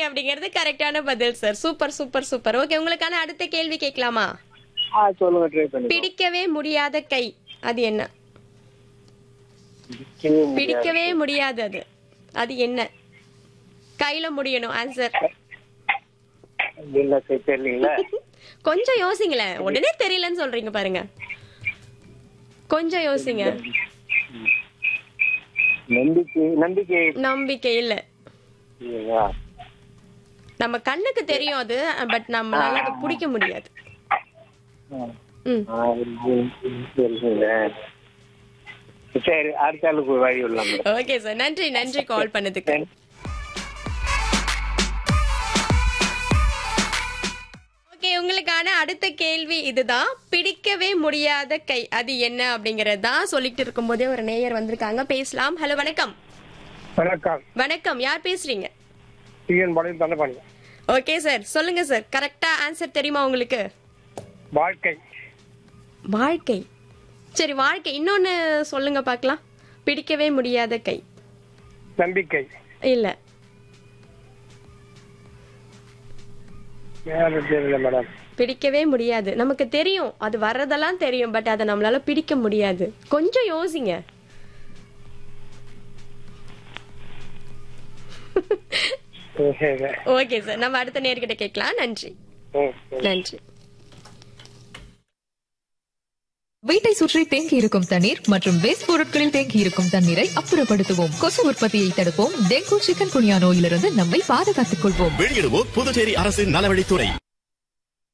அப்படிங்கிறது கரெக்டான பதில் sir super super super okay உங்களுக்கான அடுத்த கேள்வி கேட்கலாமா ஆ சொல்லுங்க ட்ரை பண்ணி பிடிக்கவே முடியாத கை அது என்ன பிடிக்கவே முடியாது. பிடிக்கவே முடியாது அது அது என்ன கையில முடியணும் ஆன்சர் இல்ல சரி தெரியலீங்களா கொஞ்சம் யோசிங்களேன் உடனே தெரியலன்னு சொல்றீங்க பாருங்க கொஞ்சம் யோசிங்க நம்பிக்கை நம்பிக்கை நம்பிக்கை இல்ல இல்லையா? நம்ம கண்ணுக்கு தெரியும் அது பட் நம்மளால அதை பிடிக்க முடியாது ஆ. ம் ஆ, இது தெரியுதுங்களே. சரி அடுத்த ஆளுக்கு ஒரு வழி விடலாம் மேடம் ஓகே சார் நன்றி நன்றி கால் பண்ணதுக்கு ஓகே உங்களுக்கான அடுத்த கேள்வி இதுதான் பிடிக்கவே முடியாத கை அது என்ன அப்படிங்கறது தான் சொல்லிட்டு இருக்கும்போதே ஒரு நேயர் வந்திருக்காங்க பேசலாம் ஹலோ வணக்கம் வணக்கம் வணக்கம் யார் பேசுறீங்க TN Palayam Thandapani okay sir சொல்லுங்க சார் கரெக்டா ஆன்சர் தெரியுமா உங்களுக்கு வாழ்க்கை வாழ்க்கை சரி வாழ்க்கை இன்னொன்னு சொல்லுங்க பார்க்கலாம் பிடிக்கவே முடியாத கை நம்பிக்கை இல்ல வேற தெரியல மேடம் பிடிக்கவே முடியாது நமக்கு தெரியும் அது வர்றதெல்லாம் தெரியும் பட் அதை நம்மளால பிடிக்க முடியாது கொஞ்சம் யோசிங்க ஓகே சார் நம்ம அடுத்த நேர்கிட்ட கேட்கலாம் நன்றி நன்றி வீட்டை சுற்றி தேங்கி இருக்கும் தண்ணீர் மற்றும் வேஸ்ட் பொருட்களில் தேங்கி இருக்கும் தண்ணீரை அப்புறப்படுத்துவோம் கொசு உற்பத்தியை தடுப்போம் டெங்கு சிக்கன் குனியா நோயிலிருந்து நம்மை பாதுகாத்துக் கொள்வோம் வெளியிடுவோர் புதுச்சேரி அரசின் நலவழித்துறை